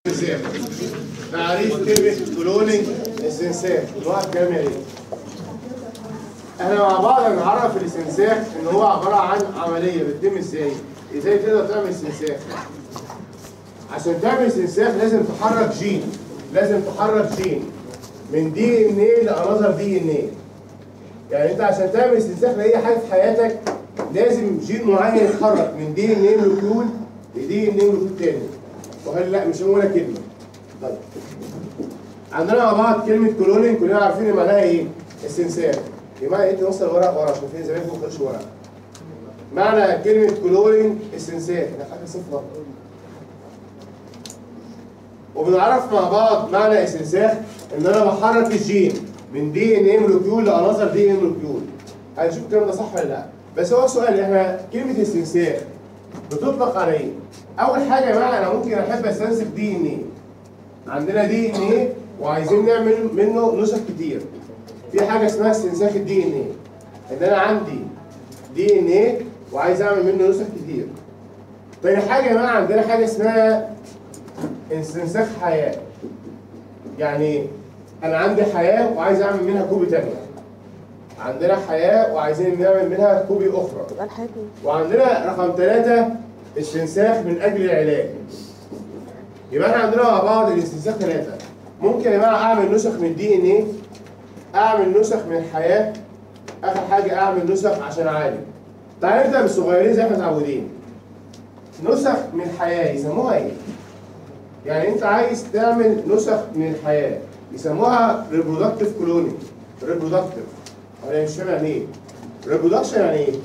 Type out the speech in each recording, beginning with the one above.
استنساخ تعريف كلمة كلونينج استنساخ الواحد كام ايه؟ احنا مع بعض هنعرف الاستنساخ ان هو عبارة عن عملية بتتم ازاي؟ ازاي تقدر تعمل استنساخ؟ عشان تعمل استنساخ لازم تحرك جين لازم تحرك جين من دي ان ايه لانذر دي ان ايه يعني انت عشان تعمل استنساخ لاي حاجه في حياتك لازم جين معين يتحرك من دي ان ايه مولكيول لدي ان ايه مولكيول تاني وهل لا مش هقول كلمه طيب عندنا مع بعض كلمه كلونين كلنا عارفين معناها ايه استنساخ بمعنى انت نوصل ورق ورا عشان في زمان ما بيخش ورق معنى كلمه كلونين استنساخ ده حاجه صفر وبنعرف مع بعض معنى استنساخ ان انا بحرك الجين من دي ان ايه مولكيول لانذر دي ان مولكيول هنشوف الكلام ده صح ولا لا بس هو سؤال احنا كلمه استنساخ بتطلق على ايه؟ اول حاجه يا جماعه انا ممكن احب استنسخ دي ان ايه عندنا دي ان ايه وعايزين نعمل منه نسخ كتير في حاجه اسمها استنساخ الدي ان ايه ان انا عندي دي ان ايه وعايز اعمل منه نسخ كتير تاني حاجه يا جماعه عندنا حاجه اسمها استنساخ حياه يعني انا عندي حياه وعايز اعمل منها كوبي تانية عندنا حياه وعايزين نعمل منها كوبي اخرى يبقى الحياة ايه؟ وعندنا رقم ثلاثة استنساخ من أجل العلاج. يبقى احنا عندنا مع بعض الاستنساخ ثلاثة. ممكن يا جماعة أعمل نسخ من دي إن إيه؟ أعمل نسخ من الحياة. آخر حاجة أعمل نسخ عشان أعالج. تعالى نبدأ بالصغيرين زي ما احنا متعودين. نسخ من الحياة يسموها إيه؟ يعني أنت عايز تعمل نسخ من الحياة يسموها ريبرودكتيف كلونينج. ريبرودكتيف. أنا مش فاهم يعني إيه؟ ريبرودكشن يعني إيه؟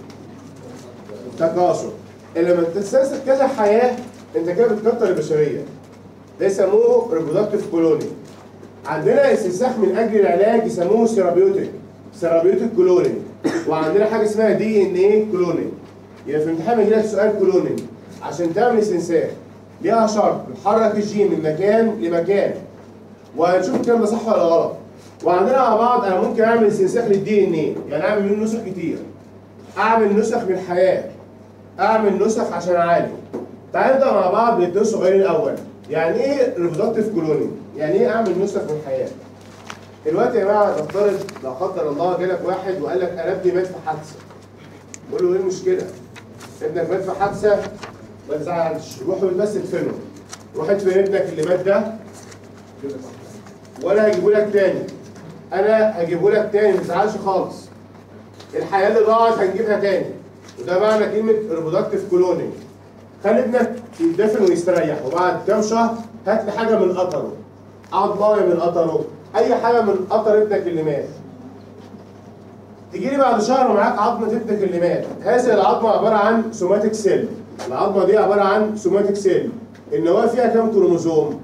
تكاثر لما تستنسخ كذا حياه انت كده بتكتر البشريه ده يسموه ريبرودكتيف كولوني عندنا استنساخ من اجل العلاج يسموه سيرابيوتيك سيرابيوتيك كولوني وعندنا حاجه اسمها دي ان ايه كولوني يبقى في الامتحان يجي لك سؤال كولوني عشان تعمل استنساخ ليها شرط بتحرك الجين من مكان لمكان وهنشوف الكلام ده صح ولا غلط وعندنا مع بعض انا ممكن اعمل استنساخ للدي ان ايه يعني اعمل منه نسخ كتير اعمل نسخ من الحياه اعمل نسخ عشان اعالج تعال نبدا مع بعض بالاثنين صغيرين الاول يعني ايه ريبرودكتيف كولوني يعني ايه اعمل نسخ من الحياه دلوقتي يا جماعه نفترض لا قدر الله جالك واحد وقال لك انا ابني مات في حادثه قول له ايه المشكله ابنك مات في حادثه ما تزعلش روح بس ادفنه روح ادفن ابنك اللي مات ده وانا هجيبه لك تاني انا هجيبه لك تاني ما تزعلش خالص الحياه اللي ضاعت هنجيبها تاني وده معنى كلمه ريبرودكتيف كولونينج خلي ابنك يدفن ويستريح وبعد كام شهر هات لي حاجه من قطره عظمايه من قطره اي حاجه من قطر ابنك اللي مات تيجي لي بعد شهر ومعاك عظمه ابنك اللي مات هذه العظمه عباره عن سوماتيك سيل العظمه دي عباره عن سوماتيك سيل النواه فيها كام كروموزوم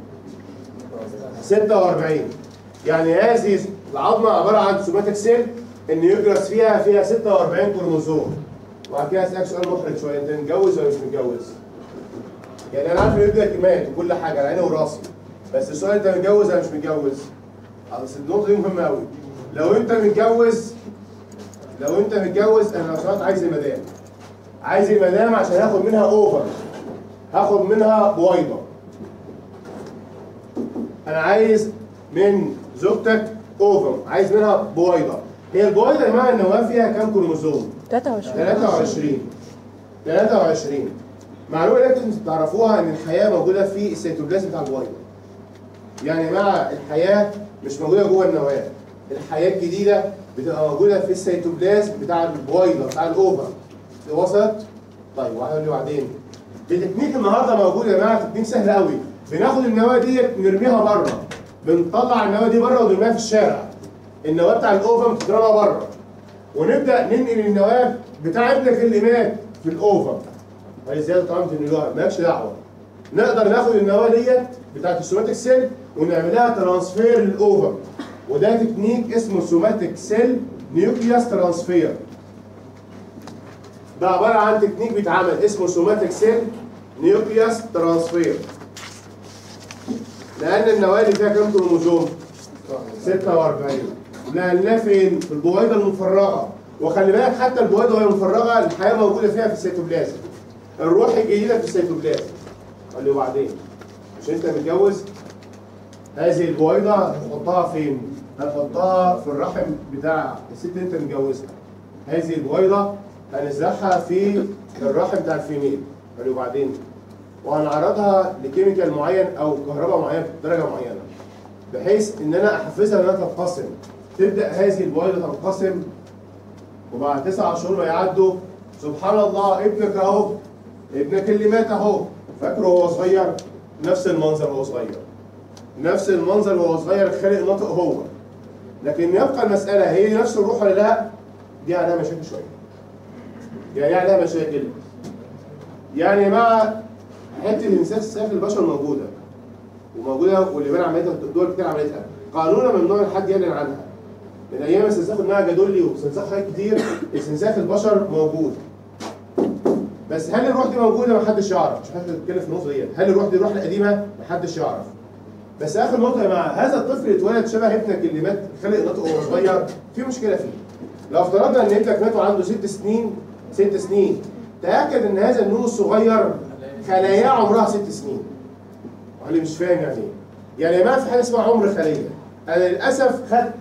46 يعني هذه العظمه عباره عن سوماتيك سيل النيوكلاس فيها فيها 46 كروموزوم وبعد كده اسالك سؤال محرج شويه انت متجوز ولا مش متجوز؟ يعني انا عارف ان ابنك مات وكل حاجه على عيني وراسي بس السؤال انت متجوز ولا مش متجوز؟ بس النقطه دي مهمه قوي لو انت متجوز لو انت متجوز انا لو سمحت عايز المدام عايز المدام عشان هاخد منها اوفر هاخد منها بويضه انا عايز من زوجتك اوفر عايز منها بويضه هي البويضه يا جماعه النواه فيها كام كروموزوم؟ 23 23 23 معلومه لازم تعرفوها ان الحياه موجوده في السيتوبلازم بتاع البويضه يعني يا جماعه الحياه مش موجوده جوه النواه الحياه الجديده بتبقى موجوده في السيتوبلازم بتاع البويضه بتاع الاوفر وسط طيب وهقول لي بعدين التكنيك النهارده موجود يا جماعه تكنيك سهل قوي بناخد النواه ديت نرميها بره بنطلع النواه دي بره ونرميها في الشارع النواه بتاع الاوفر بتترمى بره ونبدا ننقل النواه بتاع ابنك اللي مات في الاوفر هي زياده طعام تنقلوها مالكش دعوه نقدر ناخد النواه ديت بتاعت السوماتيك سيل ونعملها ترانسفير للاوفر وده تكنيك اسمه سوماتيك سيل نيوكليوس ترانسفير ده عباره عن تكنيك بيتعمل اسمه سوماتيك سيل نيوكليوس ترانسفير لان النواه اللي فيها كام كروموزوم 46 نقلناه فين؟ في البويضه المفرغه وخلي بالك حتى البويضه وهي مفرغه الحياه موجوده فيها في السيتوبلازم الروح الجديده في السيتوبلازم قال لي وبعدين مش انت متجوز هذه البويضه هتحطها فين؟ هتحطها في الرحم بتاع الست اللي انت متجوزها هذه البويضه هنزرعها في الرحم بتاع الفيميل قال وبعدين وهنعرضها لكيميكال معين او كهرباء معينه بدرجه معينه بحيث ان انا احفزها انها تنقسم تبدا هذه البويضه تنقسم وبعد تسع شهور ما يعدوا سبحان الله ابنك اهو ابنك اللي مات اهو فاكره وهو صغير نفس المنظر وهو صغير نفس المنظر وهو صغير خالق ناطق هو لكن يبقى المساله هي دي نفس الروح ولا لا دي عليها مشاكل شويه يعني إيه عليها مشاكل يعني مع حته الانسان سيف البشر موجوده وموجوده واللي عملتها دول كتير عملتها قانونا ممنوع الحد يعلن عنها من ايام استنساخ انها جدولي واستنساخ حاجات كتير استنساخ البشر موجود بس هل الروح دي موجوده محدش يعرف مش حد بيتكلم في النقطه دي هل الروح دي الروح القديمه محدش يعرف بس اخر نقطه يا جماعه هذا الطفل اللي اتولد شبه ابنك اللي مات خلق نطق وهو صغير في مشكله فيه لو افترضنا ان ابنك مات وعنده ست سنين ست سنين تاكد ان هذا النور الصغير خلاياه عمرها ست سنين اللي مش فاهم يعني ايه يعني يا جماعه في حاجه اسمها عمر خليه انا للاسف خدت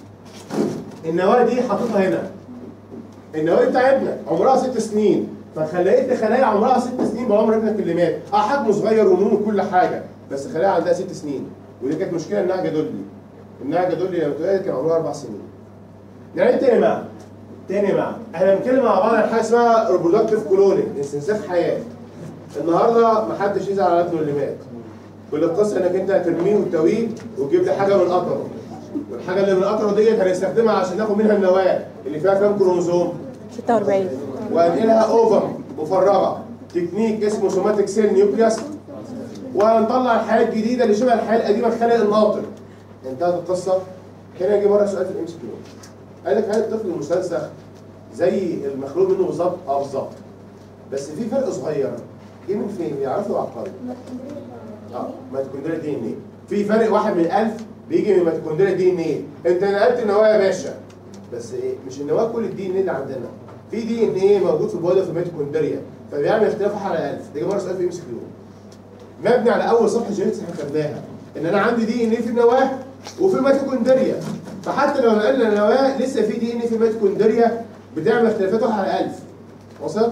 النواه دي حاططها هنا النواه بتاع ابنك عمرها ست سنين فخليت خلايا عمرها ست سنين بعمر ابنك اللي مات اه حجمه صغير ونون وكل حاجه بس خلايا عندها ست سنين ودي كانت مشكله انها جدولي انها جدولي لما اتولدت كان عمرها اربع سنين يعني تاني يا جماعه تاني يا جماعه احنا بنتكلم مع بعض عن حاجه اسمها ريبرودكتيف كولونينج استنساخ حياه النهارده محدش يزعل على ابنه اللي مات كل القصه انك انت هترميه وتويه وتجيب لي حاجه من قطره والحاجه اللي من قطره ديت هنستخدمها عشان ناخد منها النواه اللي فيها كام كروموزوم 46 وانقلها اوفر مفرغه تكنيك اسمه سوماتيك سيل نيوكليوس وهنطلع الحياه الجديده اللي شبه الحياه القديمه خلق الناطق انتهت القصه هنا يجي مره سؤال في الام سي كيو قال لك هل الطفل المستنسخ زي المخلوق منه بالظبط؟ اه بالظبط بس في فرق صغير جه من فين؟ يعرفوا عبقري اه ميتوكوندريا دي ان ايه في فرق واحد من ألف بيجي من ميتوكوندريا دي ان ايه انت نقلت النواه يا باشا بس ايه مش النواه كل الدي ان ايه اللي عندنا في دي ان ايه موجود في البويضه في الميتوكوندريا فبيعمل اختلاف واحد على 1000 ده مره سؤال في ام سي كيو مبني على اول صفحه جينيتكس احنا خدناها ان انا عندي دي ان ايه في النواه وفي الميتوكوندريا فحتى لو نقلنا النواه لسه في دي ان ايه في الميتوكوندريا بتعمل اختلافات واحد على 1000 وصلت؟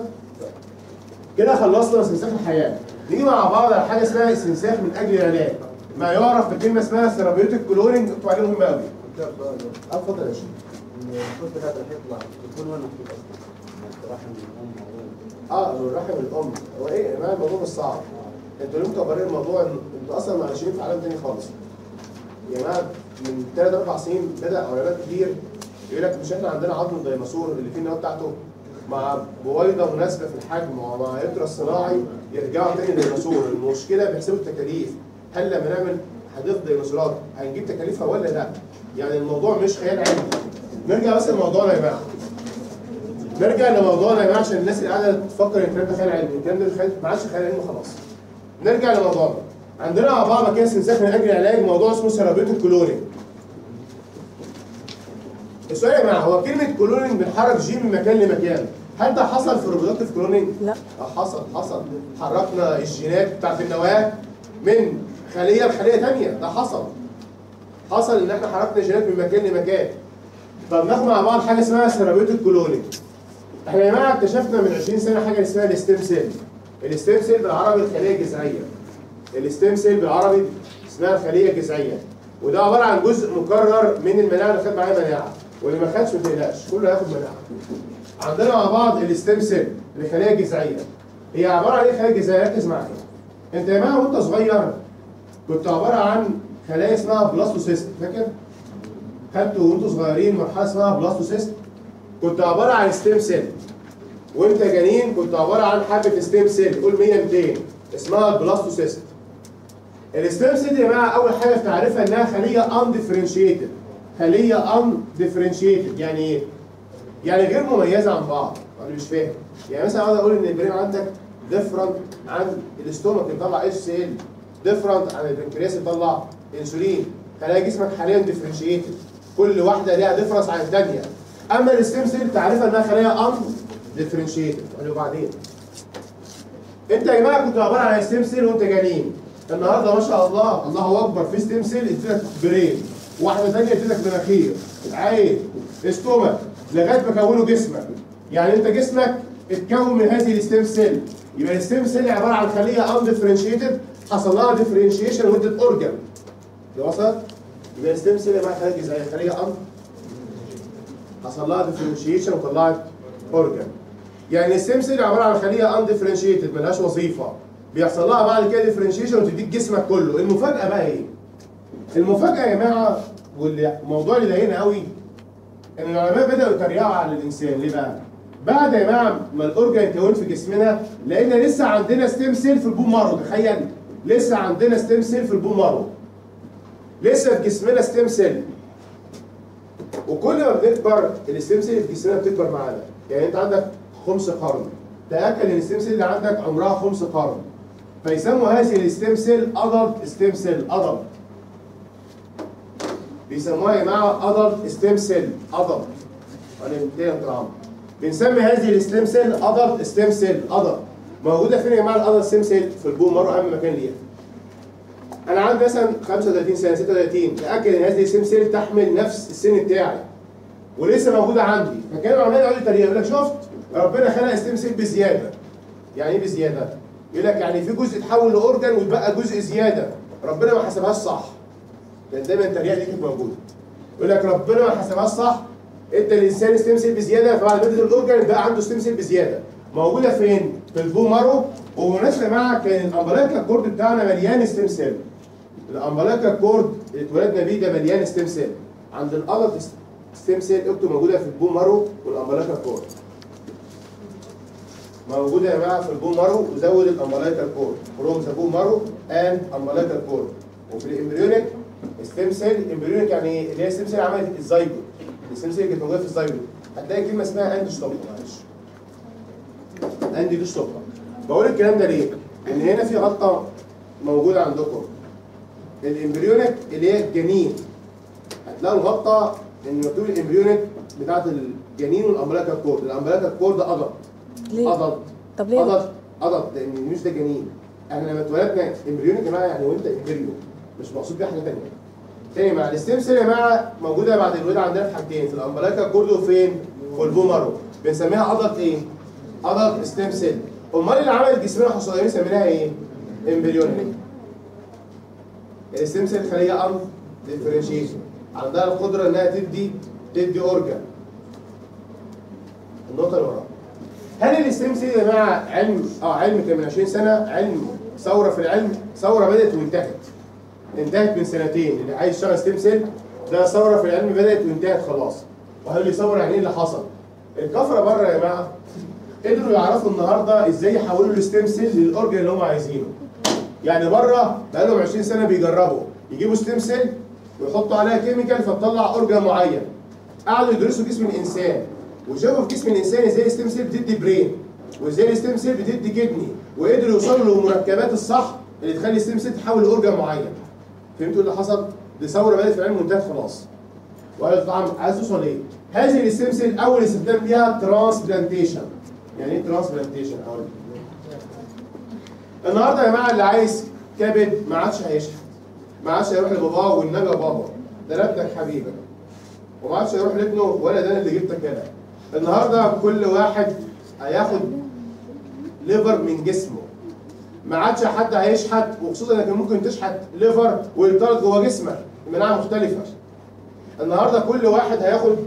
كده خلصنا استنساخ الحياه نيجي مع بعض على حاجه اسمها استنساخ من اجل العلاج ما يعرف بكلمه اسمها ثيرابيوتيك كلورنج انتوا عليه مهم قوي اتفضل يا شيخ الطفل هذا هيطلع يكون وين مكتوب اصلا؟ رحم الام او اه الرحم الام هو ايه يا جماعه الموضوع مش صعب انتوا ليه مكبرين الموضوع إن انتوا اصلا معيشين في عالم تاني خالص يا جماعه من ثلاث اربع سنين بدا علماء كتير يقول لك مش احنا عندنا عظم الديناصور اللي فيه النواه بتاعته مع بويضه مناسبه في الحجم ومع يترى الصناعي يرجعوا تاني للديناصور المشكله بيحسبوا التكاليف هل لما نعمل حديقه ديناصورات هنجيب تكاليفها ولا لا؟ يعني الموضوع مش خيال علمي نرجع بس لموضوعنا يا جماعه نرجع لموضوعنا يا جماعه عشان الناس اللي قاعده تفكر ان الكلام ده خيال علمي الكلام ده خيال- ما عادش خيال علمي خلاص نرجع لموضوعنا عندنا مع بعض كده استنساخ من اجل العلاج موضوع اسمه ثيرابيوتيك كلورينج السؤال يا جماعه هو كلمه كلورينج بنحرك جين من مكان لمكان هل ده حصل في الريبرودكتيف كلورينج؟ لا. اه حصل حصل حركنا الجينات بتاعت النواه من خليه لخليه ثانيه ده حصل حصل ان احنا حركنا الجينات من مكان لمكان طب ناخد مع بعض حاجه اسمها ثيرابيوتيك كلورينج احنا يا جماعه اكتشفنا من 20 سنه حاجه اسمها الستيم سيل الستيم سيل بالعربي الخليه الجذعيه الستيم سيل بالعربي اسمها الخليه الجذعيه وده عباره عن جزء مكرر من المناعه اللي خد معاه مناعه واللي ما خدش ما تقلقش كله هياخد مناعه عندنا مع بعض الستيم سيل الخليه الجذعيه هي عباره عن ايه خليه جذعيه ركز معايا انت يا جماعه وانت صغير كنت عباره عن خلايا اسمها بلاستوسيست فاكر خدتوا وانتوا صغيرين مرحله اسمها بلاستوسيست كنت عباره عن ستيم سيل وانت جنين كنت عباره عن حبه ستيم سيل قول 100 200 اسمها البلاستوسيست الستيم سيل يا جماعه اول حاجه في تعريفها انها خليه ان ديفرنشيتد خليه ان ديفرنشيتد يعني ايه؟ يعني غير مميزه عن بعض انا مش فاهم يعني مثلا اقعد اقول ان البرين عندك ديفرنت عن الاستومك يطلع اتش سي ال ديفرنت عن البنكرياس يطلع انسولين خلايا جسمك حاليا ديفرنشيتد كل واحده ليها ديفرنس عن الثانيه اما الستيم سيل تعرفها انها خلايا ان ديفرنشيتد وبعدين انت يا جماعه كنت عباره عن ستيم سيل وانت جنين النهارده ما شاء الله الله اكبر في ستيم سيل اديلك برين واحده ثانيه اديلك مناخير عين استومك لغايه ما كونوا جسمك يعني انت جسمك اتكون من هذه الستيم سيل يبقى الستيم سيل عباره عن خليه اندفرنشيتد حصل لها ديفرنشيشن وادت اورجن ده وصل يبقى الستيم سيل مع خليه جذعيه خليه اند حصل لها ديفرنشيشن وطلعت اورجن يعني الستيم سيل عباره عن خليه اندفرنشيتد ملهاش وظيفه بيحصل لها بعد كده ديفرنشيشن وتديك جسمك كله المفاجاه بقى ايه المفاجاه يا جماعه والموضوع اللي ضايقنا قوي ان العلماء بداوا يتريقوا على الانسان ليه بقى بعد يا جماعه ما الاورجن كون في جسمنا لقينا لسه عندنا ستيم سيل في البون مارو تخيل لسه عندنا ستيم سيل في البون مارو لسه في جسمنا ستيم سيل وكل ما بنكبر الستيم سيل في جسمنا بتكبر معانا يعني انت عندك خمس قرن تاكد ان الستيم سيل اللي عندك عمرها خمس قرن فيسموا هذه الستيم سيل ادلت ستيم سيل ادلت بيسموها يا جماعه ادلت ستيم سيل ادلت هنبتدي نتعامل بنسمي هذه الستيم سيل ادلت ستيم سيل ادلت موجوده فين يا جماعه الادلت ستيم سيل في البون مارو اهم مكان ليها انا عندي مثلا 35 سنه 36 تاكد ان هذه الستيم سيل تحمل نفس السن بتاعي ولسه موجوده عندي فكان العلماء يقعدوا يتريقوا يقول لك شفت ربنا خلق ستيم سيل بزياده يعني ايه بزياده؟ يقول لك يعني في جزء اتحول لاورجن ويتبقى جزء زياده ربنا ما حسبهاش صح لان دايما التريقه دي كانت موجوده يقول لك ربنا ما حسبهاش صح انت الانسان ستيم سيل بزياده فبعد ما ادت الاورجن بقى عنده ستيم سيل بزياده موجوده فين؟ في البون مارو وبالمناسبه يا جماعه كان الامبلايكا كورد بتاعنا مليان ستيم سيل الامبلايكا كورد اللي اتولدنا بيه ده مليان ستيم سيل عند الادلت ستيم سيل اكتو موجوده في البون مارو والامبلايكا كورد موجوده يا جماعه في البون مارو وزود الامبلايكال كورد فروم ذا بون مارو اند امبلايكال كورد وفي الامبريونيك ستيم سيل امبريونيك يعني ايه؟ اللي هي ستيم سيل عملت الزايجوت الستيم سيل كانت موجوده في الزايجوت هتلاقي كلمه اسمها اندي ستوب معلش اندي دي ستوب بقول الكلام ده ليه؟ ان هنا في غلطه موجوده عندكم الامبريونيك اللي هي الجنين هتلاقوا الغلطه ان مكتوب الامبريونيك بتاعت الجنين والامبلايكال كورد الامبلايكال كورد ادلت ليه؟ ادلت طب ليه؟ ادلت ادلت لان مش ده جنين احنا لما اتولدنا امبريون يا جماعه يعني وانت امبريو مش مقصود بيها حاجه ثانيه تاني مع الستيم سيل يا جماعه موجوده بعد الولاده عندنا في حاجتين في الامبلايكا كورد وفين؟ في البومارو بنسميها ادلت ايه؟ ادلت ستيم سيل امال اللي عملت جسمنا حصانيه بنسميها ايه؟ امبريونيك الستيم سيل خليه ان ديفرنشيشن عندها القدره انها تدي تدي اورجان النقطه اللي وراها هل الستيم سيل يا جماعه علم اه علم كان من 20 سنه علم ثوره في العلم ثوره بدات وانتهت انتهت من سنتين اللي عايز يشتغل ستيم سيل ده ثوره في العلم بدات وانتهت خلاص وهيقول لي ثوره يعني ايه اللي حصل الكفره بره يا جماعه قدروا يعرفوا النهارده ازاي يحولوا الستيم سيل للاورجن اللي هم عايزينه يعني بره بقالهم 20 سنه بيجربوا يجيبوا ستيم سيل ويحطوا عليها كيميكال فتطلع اورجن معين قعدوا يدرسوا جسم الانسان وشافوا في جسم الانسان ازاي الستيم سيل بتدي برين وازاي الستيم سيل بتدي كدني وقدروا يوصلوا للمركبات الصح اللي تخلي الستيم سيل تحول لاورجن معين فهمتوا اللي حصل؟ دي ثوره بدات في العلم وانتهت خلاص وقال طبعا عايز توصل ايه؟ هذه الستيم سيل اول استخدام ليها ترانسبلانتيشن يعني ايه ترانسبلانتيشن؟ اقول لك. النهارده يا جماعه اللي عايز كبد ما عادش هيشحت ما عادش هيروح لباباه والنبي يا بابا ده أنا ابنك حبيبك وما عادش هيروح لابنه ولا ده أنا اللي جبتك هنا النهارده كل واحد هياخد ليفر من جسمه ما عادش حد هيشحت وخصوصا انك ممكن تشحت ليفر ويطرد جوه جسمك مناعه مختلفه النهارده كل واحد هياخد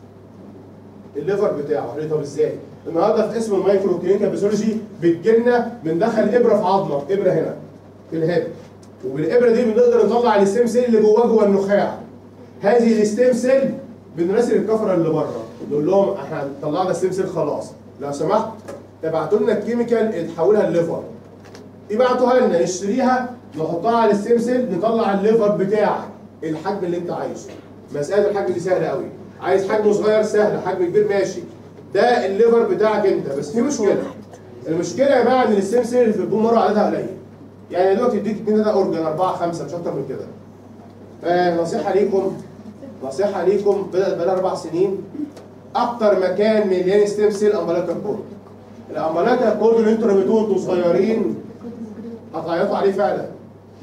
الليفر بتاعه ليه طب ازاي؟ النهارده في اسم المايكرو كلينيكال بيثولوجي بتجيلنا بندخل ابره في عظمه ابره هنا في الهيد وبالابره دي بنقدر نطلع الستيم سيل اللي جواه جوه النخاع هذه الستيم سيل بنراسل الكفره اللي بره نقول لهم احنا طلعنا ستيم سيل خلاص لو سمحت ابعتوا لنا الكيميكال اللي تحولها الليفر يبعتوها لنا نشتريها نحطها على الستيم سيل نطلع الليفر بتاعك الحجم اللي انت عايزه مساله الحجم دي سهله قوي عايز حجمه صغير سهل حجم كبير ماشي ده الليفر بتاعك انت بس في مشكله المشكله يا جماعه ان الستيم سيل اللي في البون مره عددها قليل يعني دلوقتي يديك 2 3 اورجن 4 5 مش اكتر من كده فنصيحه ليكم نصيحه ليكم بدات بقالها اربع سنين اكتر مكان مليان ستيم سيل امبلاكا كورد الامبلاكا كورد اللي انتوا رميتوه وانتوا صغيرين هتعيطوا عليه فعلا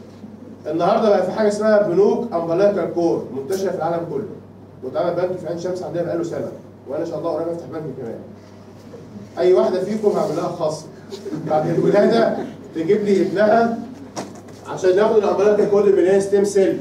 النهارده بقى في حاجه اسمها بنوك امبلايكال كور منتشره في العالم كله واتعمل بنك في عين شمس عندنا بقاله سنه وانا ان شاء الله قريب افتح بنك كمان اي واحده فيكم هعمل لها خاص بعد الولاده تجيب لي ابنها عشان ناخد الامبلايكال كور اللي مليان ستيم سيل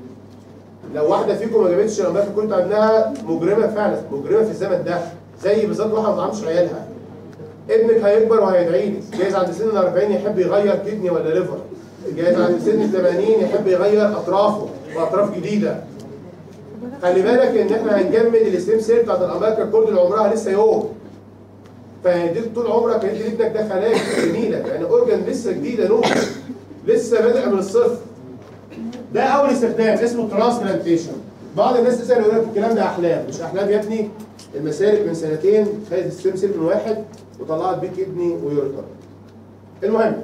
لو واحده فيكم ما جابتش الامبلايكال كور بتاع ابنها مجرمه فعلا مجرمه في الزمن ده زي بالظبط واحده ما بتعرفش عيالها ابنك هيكبر وهيدعي لي جايز عند سن ال 40 يحب يغير كدني ولا ليفر جايز عند سن ال 80 يحب يغير اطرافه باطراف جديده خلي بالك ان احنا هنجمد الستيم سيل بتاعت الامريكا كورد اللي عمرها لسه يوم فهيديك طول عمرك هيدي لابنك ده خلايا جميله يعني اورجن لسه جديده نور لسه بادئ من الصفر ده اول استخدام اسمه ترانسبلانتيشن بعض الناس تسال يقول لك الكلام ده احلام مش احلام يا ابني المسالك من سنتين خدت الستيم سيل من واحد وطلعت بيه كدني ويورتر المهم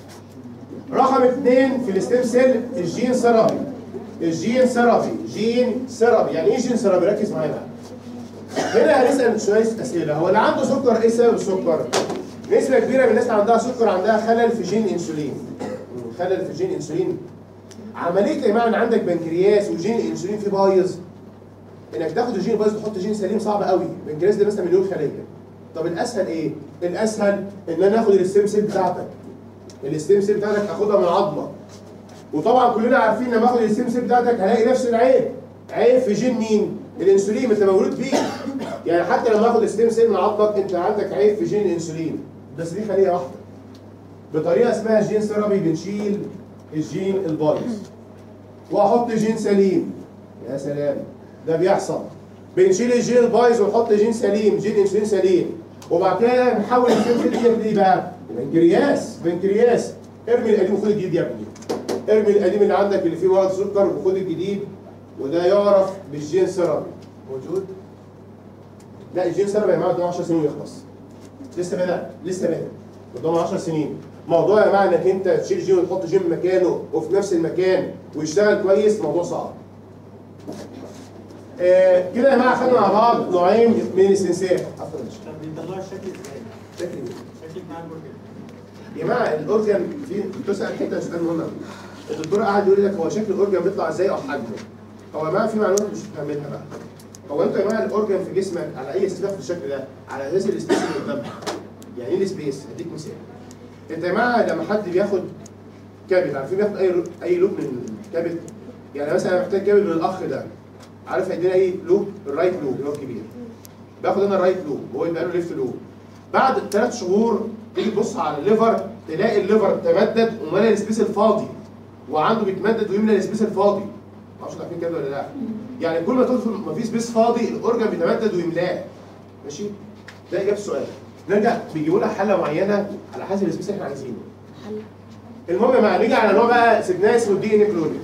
رقم اثنين في الستيم سيل الجين ثيرابي الجين ثيرابي جين ثيرابي يعني ايه جين ثيرابي ركز معايا بقى هنا هنسال شويه اسئله هو اللي عنده سكر ايه سبب السكر؟ نسبه كبيره من الناس اللي عندها سكر عندها خلل في جين انسولين خلل في جين انسولين عمليه يا جماعه ان عندك بنكرياس وجين الانسولين فيه بايظ انك تاخد الجين بايظ وتحط جين سليم صعب قوي البنكرياس ده مثلا مليون خليه طب الاسهل ايه؟ الاسهل ان انا اخد الستيم سيل بتاعتك الستيم سيل بتاعتك اخدها من عظمه وطبعا كلنا عارفين لما اخد الستيم سيل بتاعتك هلاقي نفس العيب عيب في جين مين؟ الانسولين ما انت مولود بيه يعني حتى لما اخد الستيم سيل من عظمك انت عندك عيب في جين الانسولين بس دي خليه واحده بطريقه اسمها جين ثيرابي بنشيل الجين البايظ واحط جين سليم يا سلام ده بيحصل بنشيل الجين البايظ ونحط جين سليم جين انسولين سليم وبعد كده نحول السيل سيل دي بقى بنكرياس بنكرياس ارمي القديم وخد الجديد يا ابني ارمي القديم اللي عندك اللي فيه ورق سكر وخد الجديد وده يعرف بالجين ثيرابي موجود لا الجين ثيرابي يا جماعه قدام 10 سنين ويخلص لسه بدأ لسه بدأ قدام 10 سنين موضوع يا جماعه انك انت تشيل جين وتحط جين مكانه وفي نفس المكان ويشتغل كويس موضوع صعب آه كده يا جماعه خدنا مع بعض نوعين من الاستنساخ عفوا يا طب بيطلعوا الشكل ازاي؟ شكل إيه؟ شكل بتاع البرجر يا جماعه الاورجن في بتسال حته سؤال مهم أوي. الدكتور قاعد يقول لك هو شكل الاورجن بيطلع ازاي او حجمه هو يا جماعه في معلومات مش فاهمينها بقى هو انتوا يا جماعه الاورجن في جسمك على اي اساس في الشكل ده على اساس السبيس اللي قدامك يعني ايه السبيس هديك مثال انت يا جماعه لما حد بياخد كابل عارفين بياخد اي لوب اي لوب من الكابل يعني مثلا انا محتاج كابل من الاخ ده عارف هيدينا ايه لوب الرايت لوب اللي هو الكبير باخد انا الرايت لوب وهو يبقى له ليفت لوب بعد ثلاث شهور تيجي تبص على الليفر تلاقي الليفر تمدد وملى السبيس الفاضي وعنده بيتمدد ويملى السبيس الفاضي معرفش انتوا عارفين كده ولا لا يعني كل ما تدخل ما في سبيس فاضي الاورجن بيتمدد ويملاه ماشي ده اجابه السؤال نرجع بيجيبوا لها حله معينه على حسب السبيس اللي احنا عايزينه المهم يا جماعه نيجي على نوع بقى سيبناه اسمه الدي ان كلونينج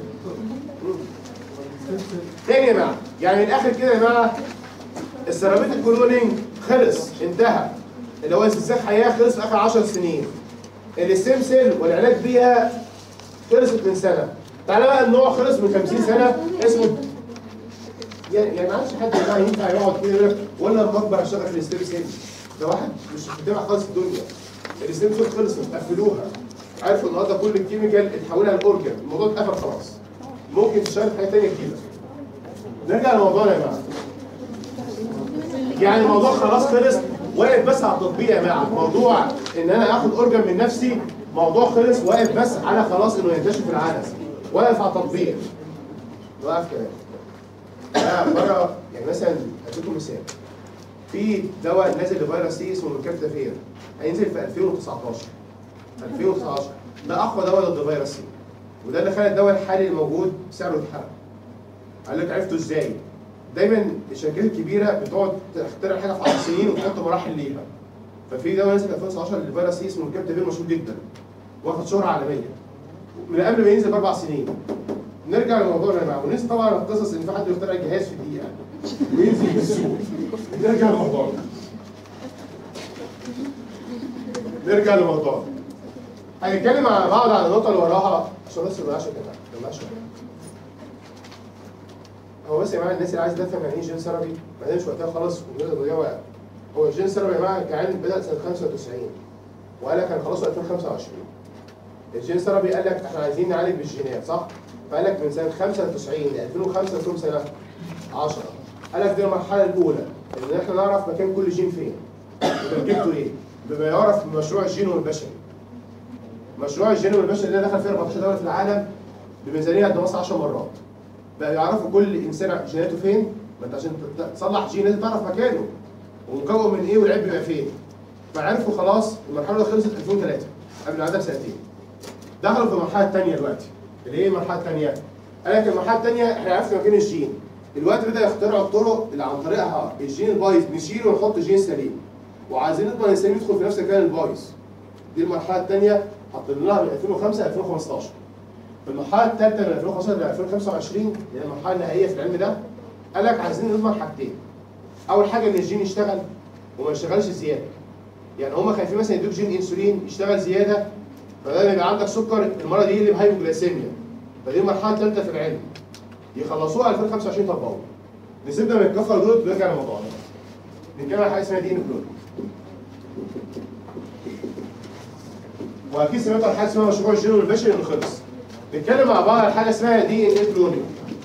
تاني يا جماعه يعني من الاخر كده يا جماعه السيراميك الكلونينج خلص انتهى اللي هو استنساخ حياه خلص في اخر 10 سنين الستيم سيل والعلاج بيها خلصت من سنه تعالى بقى النوع خلص من 50 سنه اسمه يعني يعني ما عادش حد يا جماعه ينفع يقعد كده يقول لك ولا لما اكبر اشتغل في الستيم سيل ده واحد مش متابع خالص في الدنيا الستيم سيل خلصت قفلوها عرفوا النهارده كل الكيميكال اتحولها لاورجن الموضوع اتقفل خلاص ممكن تشتغل في حاجه ثانيه جديده نرجع لموضوعنا يا جماعه يعني الموضوع خلاص خلص واقف بس على التطبيق يا جماعه موضوع ان انا اخد اورجن من نفسي موضوع خلص واقف بس على خلاص انه ينتشر في العالم واقف على التطبيق واقف كمان لا بره يعني مثلا اديكم مثال في دواء نازل لفيروس سي اسمه الكابتافير هينزل في 2019 2019 ده اقوى دواء ضد فيروس سي وده اللي خلى الدواء الحالي الموجود سعره اتحرق قال لك عرفته ازاي؟ دايما الشركات الكبيره بتقعد تخترع حاجه في 10 سنين وتحط مراحل ليها ففي دواء نزل في 2019 للفيروس سي اسمه الكابتافير مشهور جدا واخد شهره عالميه من قبل ما ينزل باربع سنين نرجع لموضوعنا يا جماعه وننسى طبعا القصص ان في حد يخترع جهاز في دقيقه وينزل في السوق نرجع لموضوعنا نرجع لموضوعنا هنتكلم مع بعض على النقطه اللي وراها عشان بس ما نبقاش كده ما نبقاش كده. هو بس يا جماعه الناس اللي عايزه تفهم يعني ايه جين ثيرابي ما دامش وقتها خلاص ونقدر نضيع وقت هو الجين ثيرابي يا جماعه كعلم بدا سنه 95 وقال لك هنخلصه 2025 الجين ثيرابي قال لك احنا عايزين نعالج بالجينات صح؟ فقال لك من سنه 95 ل 2005 كم سنه 10 قال لك دي المرحله الاولى ان احنا نعرف مكان كل جين فين وتركيبته ايه بما يعرف بمشروع الجينوم البشري مشروع الجينوم البشري ده دخل فيه 14 دوله في العالم بميزانيه قد مصر 10 مرات بقى يعرفوا كل انسان جيناته فين ما انت عشان ت- تصلح جين لازم تعرف مكانه ومكون من ايه والعيب بيبقى فين فعرفوا خلاص المرحله دي خلصت 2003 قبل العاده بسنتين دخلوا في المرحله الثانيه دلوقتي اللي هي المرحله الثانيه قال لك المرحله الثانيه احنا عرفنا مكان الجين دلوقتي بدا يخترعوا الطرق اللي عن طريقها الجين البايظ نشيله ونحط جين سليم وعايزين نضمن السليم يدخل في نفس المكان البايظ دي المرحله الثانيه حاطين لها من 2005 ل 2015 في المرحله الثالثه من 2015 ل 2025 اللي هي المرحله النهائيه في العلم ده قال لك عايزين نضمن حاجتين اول حاجه ان الجين يشتغل وما يشتغلش زياده يعني هم خايفين مثلا يدوك جين انسولين يشتغل زياده فده يبقى عندك سكر المرض يقلب هايبوجلايسيميا فدي المرحله الثالثه في العلم يخلصوها 2025 طبقوا نسيبنا من الكفر دول ونرجع لموضوعنا نتكلم عن حاجه اسمها دي ان كلون واكيد سمعتوا عن حاجه اسمها مشروع الجينوم البشري اللي خلص نتكلم مع بعض عن حاجه اسمها دي ان اي كلونينج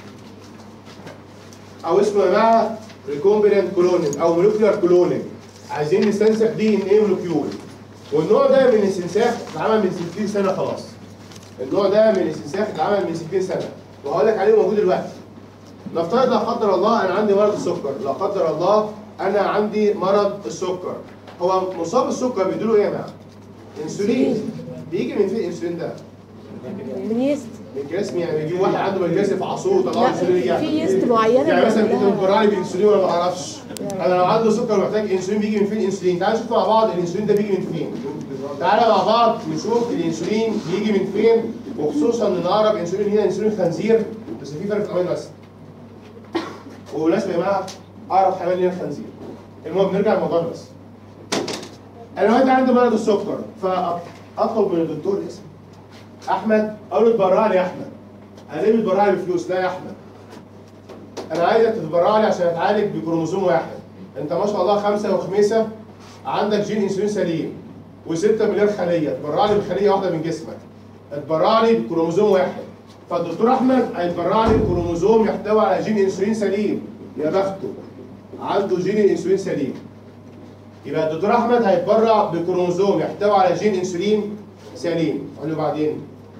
او اسمه يا جماعه ريكومبيننت كلونينج او مولكيولار كلونينج عايزين نستنسخ دي ان اي مولكيول والنوع ده من الاستنساخ اتعمل من 60 سنه خلاص النوع ده من الاستنساخ اتعمل من 60 سنه وهقول لك عليه موجود دلوقتي نفترض لا قدر الله انا عندي مرض السكر لا قدر الله انا عندي مرض السكر هو مصاب السكر بيديله ايه يا جماعه انسولين بيجي من فين الانسولين ده من يست من جسم يعني بيجيب واحد عنده بالجسم في عصور وطلعوا لا، انسولين في يست معينة يعني مثلا انت بيعملها. بتبرع لي بالانسولين ولا ما اعرفش انا لو عنده سكر ومحتاج انسولين بيجي من فين الانسولين تعال نشوف مع بعض الانسولين ده بيجي من فين تعالى مع بعض نشوف الانسولين بيجي من فين وخصوصا ان اقرب انسولين هنا انسولين خنزير بس في فرق في الامينو اسيد وبالمناسبه يا جماعه اقرب حيوان لينا الخنزير المهم نرجع لموضوعنا بس انا دلوقتي عندي مرض السكر فاطلب من الدكتور اسم احمد اقول له اتبرع لي يا احمد انا ليه بتبرع لي بفلوس لا يا احمد انا عايزك تتبرع لي عشان اتعالج بكروموزوم واحد انت ما شاء الله خمسه وخميسه عندك جين انسولين سليم و6 مليار خليه اتبرع لي بخليه واحده من جسمك اتبرع لي بكروموزوم واحد فالدكتور احمد هيتبرع لي بكروموزوم يحتوي على جين انسولين سليم يا بخته عنده جين الانسولين سليم يبقى الدكتور احمد هيتبرع بكروموزوم يحتوي على جين انسولين سليم قال له بعدين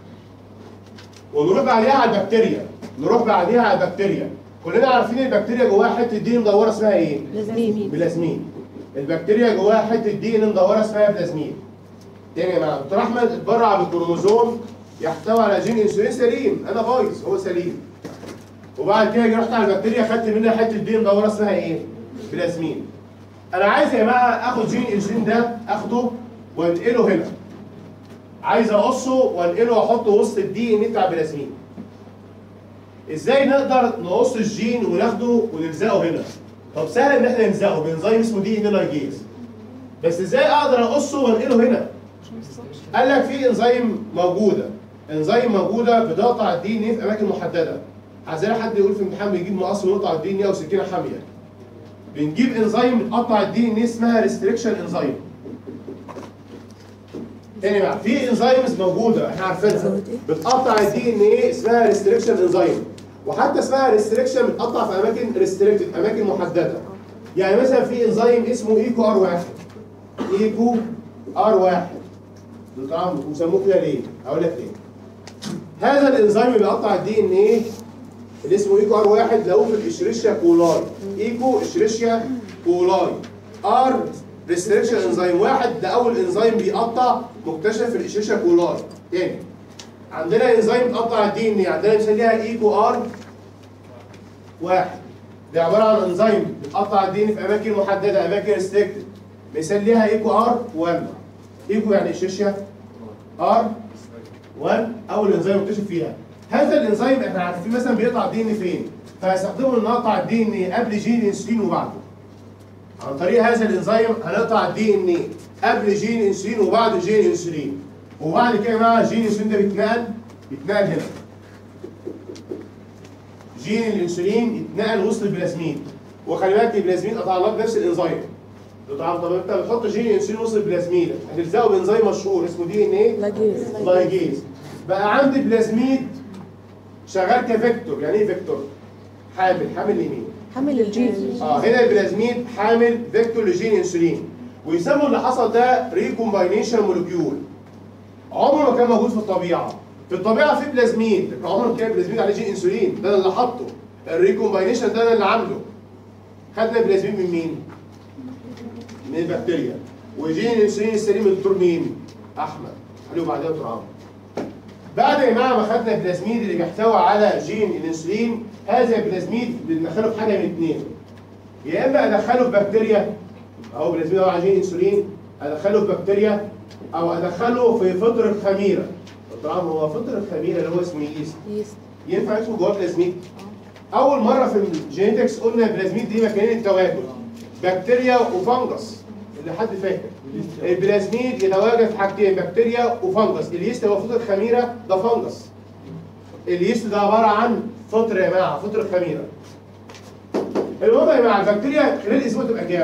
ونروح بعديها على البكتيريا نروح بعديها على البكتيريا كلنا عارفين البكتيريا جواها حته دي مدوره اسمها ايه؟ لازمين بلازمين البكتيريا جواها حته دي ان مدوره اسمها بلازمين تاني يا جماعه دكتور احمد اتبرع بكروموزوم يحتوي على جين انسولين سليم انا بايظ هو سليم وبعد كده جي رحت على البكتيريا خدت منها حته دي مدوره اسمها ايه؟ بلازمين انا عايز يا جماعه اخد جين الانسولين ده اخده وانقله هنا عايز اقصه وانقله واحطه وسط الدي ان بتاع بلازمين ازاي نقدر نقص الجين وناخده ونلزقه هنا طب سهل ان احنا نلزقه بانزيم اسمه دي ان لايجيز بس ازاي اقدر اقصه وانقله هنا قال لك في انزيم موجوده انزيم موجوده بتقطع الدي ان في اماكن محدده عايزين حد يقول في امتحان بيجيب مقص ويقطع الدي ان او سكينه حاميه بنجيب انزيم بتقطع الدي ان اسمها ريستريكشن انزيم تاني بقى في انزيمز موجوده احنا عارفينها بتقطع الدي ان ايه اسمها ريستريكشن انزيم وحتى اسمها ريستريكشن بتقطع في اماكن ريستريكتد اماكن محدده يعني مثلا في انزيم اسمه ايكو ار واحد ايكو ار واحد دول طبعا بيسموه كده ليه؟ اقول لك ليه هذا الانزيم اللي بيقطع الدي ان ايه اللي اسمه ايكو ار واحد لو في الاشريشيا كولاي ايكو اشريشيا كولاي ار ريستريكشن انزيم واحد ده اول انزيم بيقطع مكتشف في الاشريشيا كولاي تاني عندنا انزيم بتقطع الدي ان ايه عندنا بنسميها ايكو ار واحد ده عباره عن انزيم بتقطع الدي ان في اماكن محدده اماكن ريستريكتد مثال ليها ايكو ار 1 ايكو يعني اشريشيا ار 1 اول انزيم مكتشف فيها هذا الانزيم احنا عارفين مثلا بيقطع الدي ان فين فهيستخدمه ان نقطع الدي ان قبل جين الانسولين وبعده عن طريق هذا الانزيم هنقطع الدي ان قبل جين الانسولين وبعد جين الانسولين وبعد كده بقى جين الانسولين ده بيتنقل بيتنقل هنا جين الانسولين يتنقل وسط البلازمين وخلي بالك البلازمين قطعناه بنفس الانزيم طبعا طب انت بتحط جين الانسولين وسط البلازمين هتلزقه بانزيم مشهور اسمه دي ان ايه لاجيز لايجيز بقى عندي بلازميد شغال كفيكتور يعني ايه فيكتور؟ حامل حامل لمين؟ حامل الجين اه هنا البلازميد حامل فيكتور لجين انسولين ويسموا اللي حصل ده ريكومباينيشن مولكيول عمره ما كان موجود في الطبيعه في الطبيعه في بلازميد لكن عمره ما كان بلازميد عليه جين انسولين ده أنا اللي حاطه الريكومباينيشن ده انا اللي عامله خدنا البلازميد من مين؟ من البكتيريا وجين الانسولين السليم من الدكتور مين؟ احمد قالوا بعدها دكتور عمرو بعد يا جماعه ما خدنا البلازميد اللي بيحتوي على جين الانسولين هذا البلازميد بندخله في حاجه من اثنين يا اما ادخله في بكتيريا او بلازميد هو على جين انسولين ادخله في بكتيريا او ادخله في فطر خميره دكتور عمرو هو فطر الخميره اللي هو اسمه ييست يست ينفع يدخل جواه بلازميد اول مره في الجينيتكس قلنا البلازميد دي مكانين التواجد بكتيريا وفنجس اللي حد فاكر البلازميد يتواجد في حاجتين بكتيريا وفنجس اليست هو فطر خميره ده فنجس اليست ده عباره عن فطر يا جماعه فطر خميره المهم يا جماعه البكتيريا خلال اسبوع تبقى كام؟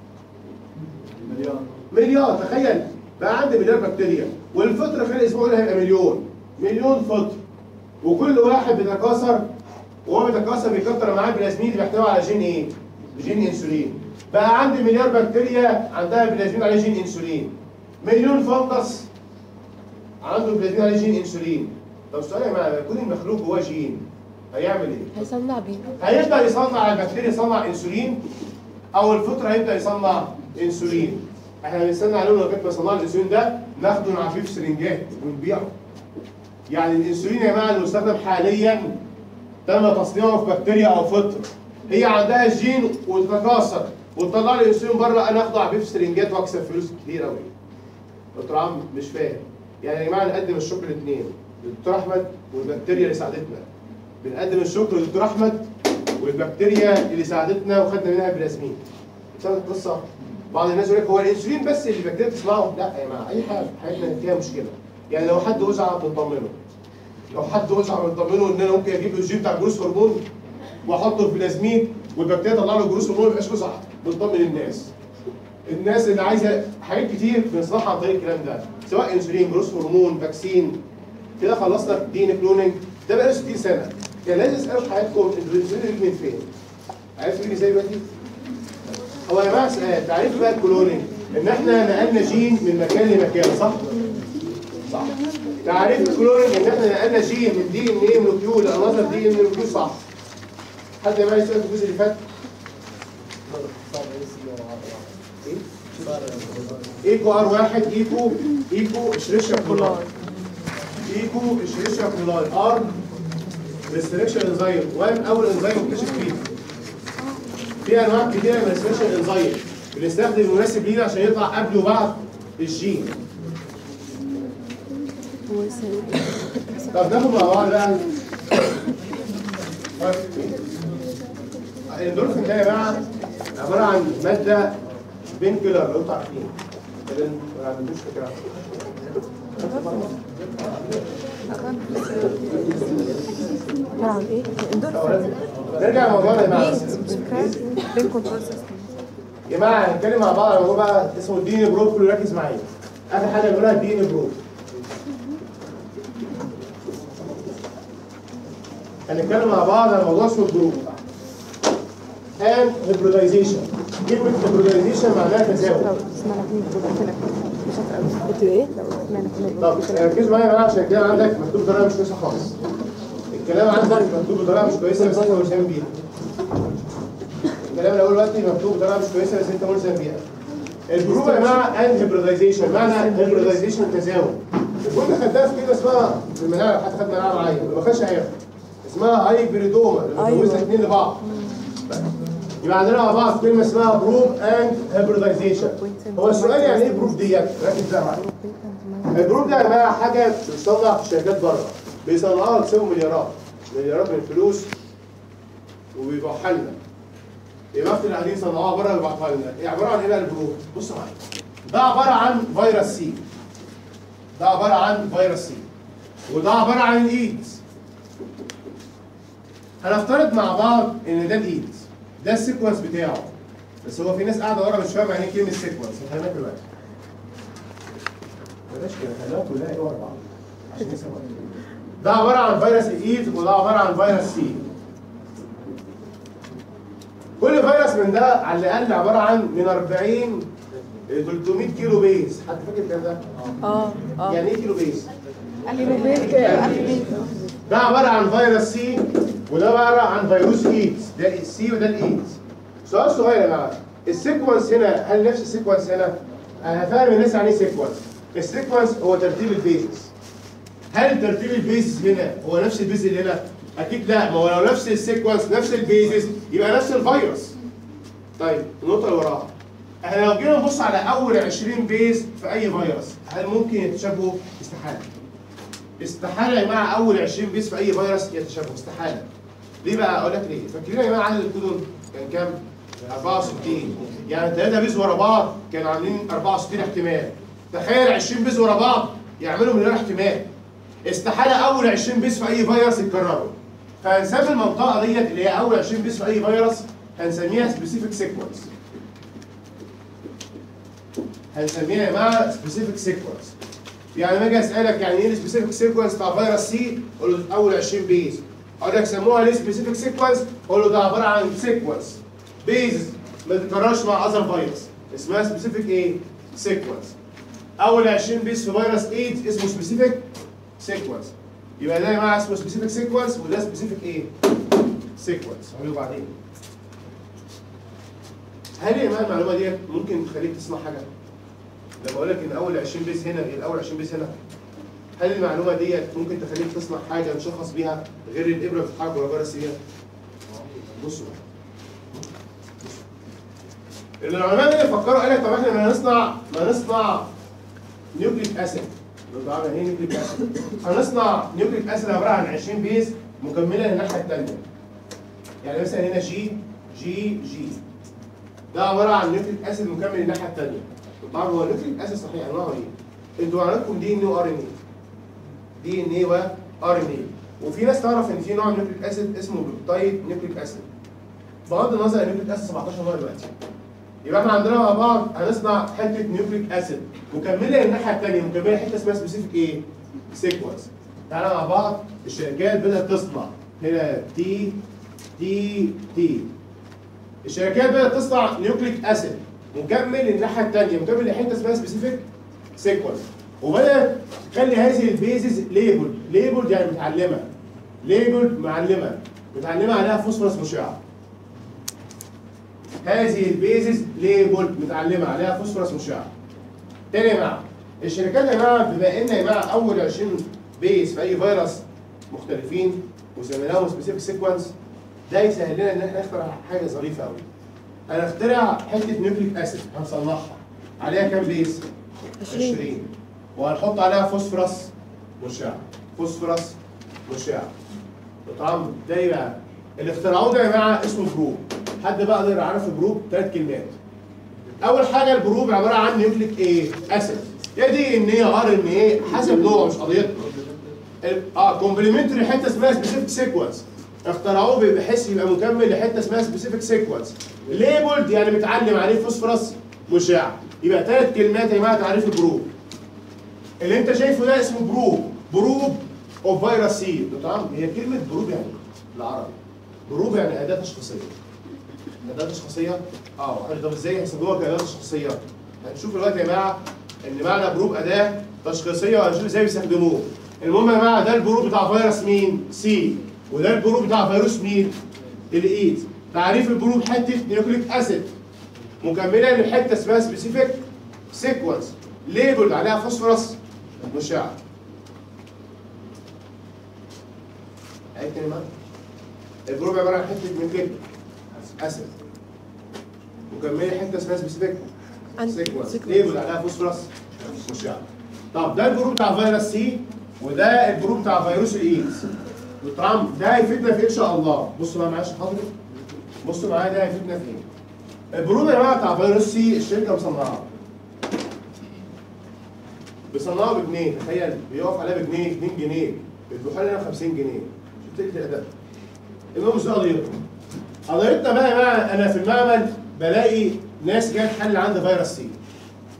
مليون مليار تخيل بقى عندي مليار بكتيريا والفطر خلال اسبوع ده هيبقى مليون مليون فطر وكل واحد بيتكاثر وهو بيتكاثر بيكتر معاه بلازميد بيحتوي على جين ايه؟ جين انسولين بقى عندي مليار بكتيريا عندها بلازميد عليه جين انسولين مليون فنجس عنده بلازميد عليه جين انسولين طب السؤال يا جماعه لما يكون المخلوق جواه جين هيعمل ايه؟ هيصنع بيه هيبدا يصنع البكتيريا يصنع انسولين او الفطر هيبدا يصنع انسولين احنا بنستنى عليه لغايه ما يصنع الانسولين ده ناخده نعبيه في سرنجات ونبيعه يعني الانسولين يا جماعه المستخدم حاليا تم تصنيعه في بكتيريا او فطر هي عندها الجين وتتكاثر وتطلع لي الانسولين بره انا اخده اعبيه في سرنجات واكسب فلوس كتير قوي دكتور عم مش فاهم يعني يا جماعه نقدم الشكر الاثنين للدكتور احمد والبكتيريا اللي ساعدتنا بنقدم الشكر للدكتور احمد والبكتيريا اللي ساعدتنا وخدنا منها بلازمين فاهم القصه بعض الناس يقول لك هو الانسولين بس اللي البكتيريا بتصنعه لا يا جماعه اي حاجه في حياتنا فيها مشكله يعني لو حد وزع بنطمنه لو حد وزع بنطمنه ان انا ممكن اجيب له الجين بتاع الجروس هرمون واحطه في بلازمين والبكتيريا تطلع له جروس هرمون ما يبقاش وزع بنطمن الناس الناس اللي عايزه حاجات كتير بنصنعها عن طريق الكلام ده سواء انسولين جروس هرمون فاكسين كده خلصنا دي ان كلوننج ده بقى له 60 سنه كان لازم اسالوا في حياتكم انتوا الانسولين يجي من فين؟ عارف يجي ازاي دلوقتي؟ هو يا جماعه سؤال تعريف بقى الكلوننج ان احنا نقلنا جين من مكان لمكان صح؟ صح تعريف الكلوننج ان احنا نقلنا جين من دي ان ايه مولكيول لانذر دي ان مولكيول صح حد يا جماعه يسال في الجزء اللي فات ايكو ار واحد ايكو ايكو اشريشيا كولاي ايكو اشريشيا كولاي ار ريستريكشن انزايم وان اول انزايم مكتشف فيه في انواع كتيره من الريستريكشن انزايم بنستخدم المناسب لينا عشان يطلع قبل وبعد الجين هو يسوي طب ناخد مع بعض بقى الاندورفين ده يا جماعه عباره عن ماده بين كيلر لو انتوا عارفين اللي ما عندوش فكره عبارة عن ايه؟ اندورفين نرجع لموضوعنا يا جماعه بين كنترول سيستم يا جماعه هنتكلم مع بعض على موضوع بقى اسمه الدي ان بروف كله ركز معايا اخر حاجه بنقولها الدي ان بروف هنتكلم مع بعض على موضوع اسمه البروف and hybridization كلمة hybridization معناها تزاوج اسمها لكن بقول لك مش شاطر قوي قلت له ايه؟ لو اسمعنا كنا طب ركزوا معايا يا جماعه عشان الكلام عندك مكتوب بطريقه مش كويسه خالص. الكلام عندك مكتوب بطريقه مش كويسه بس انت ملزم بيها. الكلام اللي هقوله دلوقتي مكتوب بطريقه مش كويسه بس انت ملزم بيها. البروف يا جماعه ان هيبريدايزيشن معنى هيبريدايزيشن تزاوج. كنا خدناها في كده اسمها في المناعه حتى خدنا مناعه معايا ما خدش هياخد. اسمها هايبريدوما اللي متجوزه أيوة. اثنين لبعض. يبقى عندنا مع بعض كلمه اسمها بروف اند هيبريدايزيشن. هو السؤال يعني ايه بروف ديت؟ ركز بقى معايا. الجروب ده يا جماعه حاجه بتصنع في شركات بره بيصنعوها بيكسبوا مليارات مليارات من الفلوس وبيبيعوها لنا يبقى اللي قاعدين يصنعوها بره ويبعتوها لنا هي عباره عن ايه بقى الجروب؟ بص معايا ده عباره عن فيروس سي ده عباره عن فيروس سي وده عباره عن الايدز هنفترض مع بعض ان ده الايدز ده السيكونس بتاعه بس هو في ناس قاعده ورا مش فاهمه يعني ايه كلمه سيكونس هفهمك دلوقتي بلاش كده خليها كلها ايه ورا بعض عشان يسمع ده عباره عن فيروس الايد وده عباره عن فيروس سي كل فيروس من ده على الاقل عباره عن من 40 ل 300 كيلو بيز حد فاكر الكلام ده؟ اه اه يعني ايه كيلو بيز؟ قال لي بيت قال لي بيت ده عباره عن فيروس سي وده عباره عن فيروس ايدز ده السي وده الايدز سؤال صغير يا جماعه السيكونس هنا هل نفس السيكونس هنا؟ انا فاهم الناس يعني ايه سيكونس السيكونس هو ترتيب البيزز هل ترتيب البيزز هنا هو نفس البيز اللي هنا؟ اكيد لا ما هو لو نفس السيكونس نفس البيزز يبقى نفس الفيروس طيب النقطه اللي وراها احنا لو جينا نبص على اول 20 بيز في اي فيروس هل ممكن يتشابهوا؟ استحاله استحاله يا جماعه اول 20 بيس في اي فيروس يتشابهوا استحاله ليه بقى اقول لك ليه فاكرين يا جماعه عدد الكودون كان كام 64 يعني 3 بيس ورا بعض كانوا عاملين 64 احتمال تخيل 20 بيس ورا بعض يعملوا مليون احتمال استحاله اول 20 بيس في اي فيروس يتكرروا فهنسمي المنطقه ديت اللي هي اول 20 بيس في اي فيروس هنسميها سبيسيفيك سيكونس هنسميها يا جماعه سبيسيفيك سيكونس يعني لما اجي اسالك يعني ايه السبيسيفيك سيكونس بتاع فيروس سي اقول له اول 20 بيز اقول لك سموها ليه سبيسيفيك سيكونس اقول له ده عباره عن سيكونس بيز ما تتكررش مع اذر فيروس اسمها سبيسيفيك ايه سيكونس اول 20 بيز في فيروس ايدز اسمه سبيسيفيك سيكونس يبقى ده يا جماعه اسمه سبيسيفيك سيكونس وده سبيسيفيك ايه سيكونس هقول بعدين هل يا جماعه المعلومه ديت ممكن تخليك تسمع حاجه لما بقول لك ان اول 20 بيس هنا غير اول 20 بيس هنا هل المعلومه ديت ممكن تخليك تصنع حاجه نشخص بيها غير الابره بتتحرك ولا فيروس هي؟ بصوا بقى. العلماء اللي فكروا قال لك طب احنا ما نصنع ما نصنع نيوكليك اسيد لو تعرف يعني ايه نيوكليك اسيد هنصنع نيوكليك اسيد عباره عن 20 بيز مكمله للناحيه الثانيه يعني مثلا هنا جي جي جي ده عباره عن نيوكليك اسيد مكمل للناحيه الثانيه طبعا هو النيوكليك اسيد صحيح انواعه ايه؟ انتوا عندكم دي ان وار ان اي دي ان اي وار ان اي وفي ناس تعرف ان في نوع نيوكليك اسيد اسمه بيبتايد نيوكليك اسيد بغض النظر النيوكليك اسيد 17 نوع دلوقتي يبقى احنا عندنا مع بعض هنصنع حته نيوكليك اسيد مكمله للناحيه الثانيه مكمله حته اسمها سبيسيفيك ايه؟ سيكونس تعالى مع بعض الشركات بدات تصنع هنا تي تي تي الشركات بدات تصنع نيوكليك اسيد مكمل للناحيه الثانيه مكمل لحته اسمها سبيسيفيك سيكونس وبدات تخلي هذه البيزز ليبل ليبل يعني متعلمه ليبل معلمه متعلمه عليها فوسفورس مشع هذه البيزز ليبل متعلمه عليها فوسفورس مشع تاني يا جماعه الشركات يا جماعه بما ان يا جماعه اول 20 بيز في اي فيروس مختلفين وسميناهم سبيسيفيك سيكونس ده يسهل لنا ان احنا نخترع حاجه ظريفه قوي هنخترع حته نيوكليك اسيد هنصنعها عليها كام بيز؟ 20. 20 وهنحط عليها فوسفورس مشع فوسفورس مشع طبعا ده يبقى اللي اخترعوه ده يا جماعه اسمه بروب حد بقى يقدر يعرف البروب ثلاث كلمات اول حاجه البروب عباره عن نيوكليك ايه اسيد يا دي ان هي ار ان ايه حسب نوعه مش قضيتنا ال- اه كومبلمنتري حته اسمها سبيسيفيك سيكونس اخترعوه بحيث يبقى مكمل لحته اسمها سبيسيفيك سيكونس ليبلد يعني متعلم عليه فوسفورس مشع يبقى ثلاث كلمات يا جماعه تعريف البروب اللي انت شايفه ده اسمه بروب بروب اوف فيروس سي تمام هي كلمه بروب يعني بالعربي بروب يعني اداه تشخيصيه اداه تشخيصيه اه طب ازاي هيستخدموها كاداه تشخيصيه هنشوف دلوقتي يا جماعه ان معنى بروب اداه تشخيصيه وهنشوف ازاي بيستخدموه المهم يا جماعه ده البروب بتاع فيروس مين سي وده البروب بتاع فيروس مين الايد تعريف البروب حته نيوكليك اسيد مكمله لحته اسمها سبيسيفيك سيكونس ليبل عليها فوسفورس مشع اي كلمه الجروب عباره عن حته نيوكليك اسيد مكمله حته اسمها سبيسيفيك عن- سيكونس sequence. ليبل عليها فوسفورس مشع طب ده الجروب بتاع فيروس سي وده الجروب بتاع فيروس الايدز طبعا ده هيفيدنا في إيه ان شاء الله بصوا بقى معايا عشان خاطري بصوا معايا ده هيفيدنا في ايه البرود يا جماعه بتاع فيروس سي الشركه مصنعاه بيصنعوا بجنيه تخيل بيقف عليها بجنيه 2 جنيه بيدوها لنا ب 50 جنيه شفت قله الادب المهم مش ده قضيتنا قضيتنا بقى يا جماعه انا في المعمل بلاقي ناس جايه تحلل عندي فيروس سي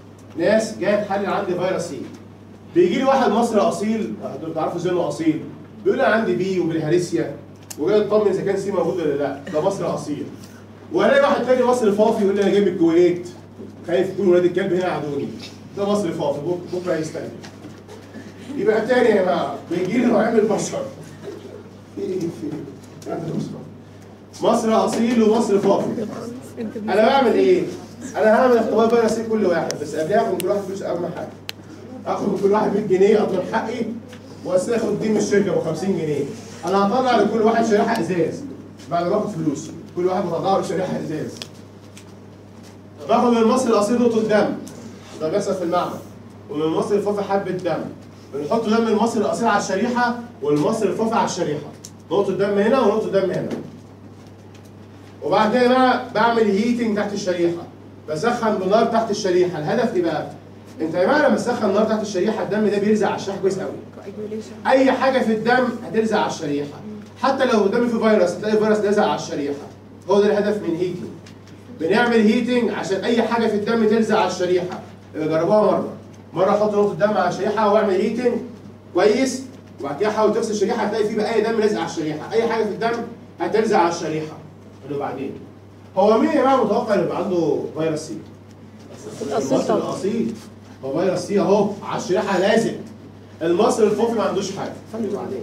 ناس جايه تحلل عندي فيروس سي بيجي لي واحد مصري اصيل انتوا بتعرفوا ازاي انه اصيل بيقول انا عندي بي وبالهارسيا وجاي اطمن اذا كان سي موجود ولا لا ده مصري اصيل والاقي واحد تاني مصري فافي يقول لي انا جاي من الكويت خايف يكون ولاد الكلب هنا عدوني ده مصري فافي بك- بكره هيستنى يبقى تاني يا جماعه بيجي لي نوعين من البشر في ايه في إيه؟ عندنا بشر. مصري اصيل ومصري فافي انا بعمل ايه؟ انا هعمل اختبار فيروس كل واحد بس قبلها اخد من كل واحد فلوس اهم حاجه اخد من كل واحد 100 جنيه اضمن حقي بس اخد دي من الشركه ب 50 جنيه انا هطلع لكل واحد شريحه ازاز بعد ما باخد فلوس كل واحد بطلع له شريحه ازاز باخد من المصري الاصيل نقطه دم ده بيحصل في المعمل ومن المصري الفافي حبه دم بنحط دم المصري الاصيل على الشريحه والمصري الفافي على الشريحه نقطه دم هنا ونقطه دم هنا وبعد كده بقى بعمل هيتنج تحت الشريحه بسخن بنار تحت الشريحه الهدف ايه بقى؟ انت يا جماعه لما تسخن نار تحت الشريحه الدم ده بيرزع على الشريحه كويس قوي اي حاجه في الدم هترزع على الشريحه حتى لو الدم فيه فيروس هتلاقي الفيروس لازق على الشريحه هو ده الهدف من هيتنج بنعمل هيتنج عشان اي حاجه في الدم تلزق على الشريحه جربوها مره مره احط نقطه دم على الشريحه واعمل هيتنج كويس وبعد كده حاول تغسل الشريحه هتلاقي فيه بقى اي دم لازق على الشريحه اي حاجه في الدم هتلزق على الشريحه اللي بعدين هو مين يا جماعه متوقع يبقى عنده فيروس سي؟ الأصيل المصري طبعا الاصيل هو فيروس سي اهو على الشريحه لازق المصري الفوفي ما عندوش حاجه اللي بعدين